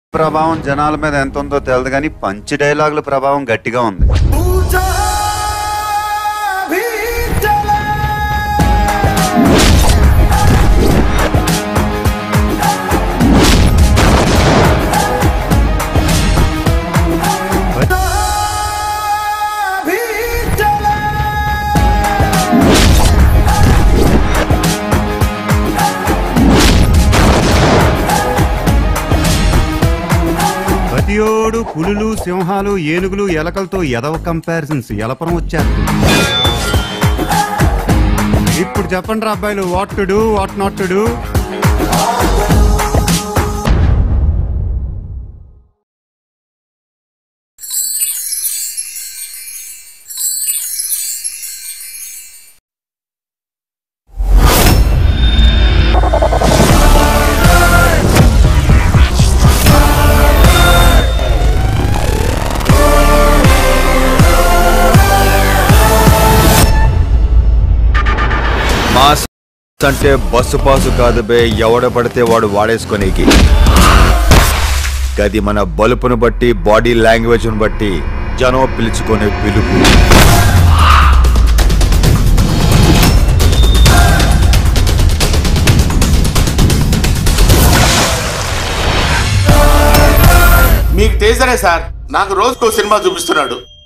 ప్రభావం జనాల మీద ఎంత ఉందో తెలియదు కానీ పంచి డైలాగుల ప్రభావం గట్టిగా ఉంది ప్రతియోడు పులులు సింహాలు ఏనుగులు ఎలకలతో ఎదవ కంపారిజన్స్ ఎలపరం వచ్చారు ఇప్పుడు చెప్పండి రా అబ్బాయిలు what to do what not to do mass అంటే బస్సు పాసు కాదు బే ఎవడ పడితే వాడు వాడేసుకొనేకి గది మన బలుపును బట్టి బాడీ లాంగ్వేజ్ను బట్టి జనం పిలుచుకునే పిలుపు మీకు టేజరే సార్ నాకు రోజుకో సినిమా చూపిస్తున్నాడు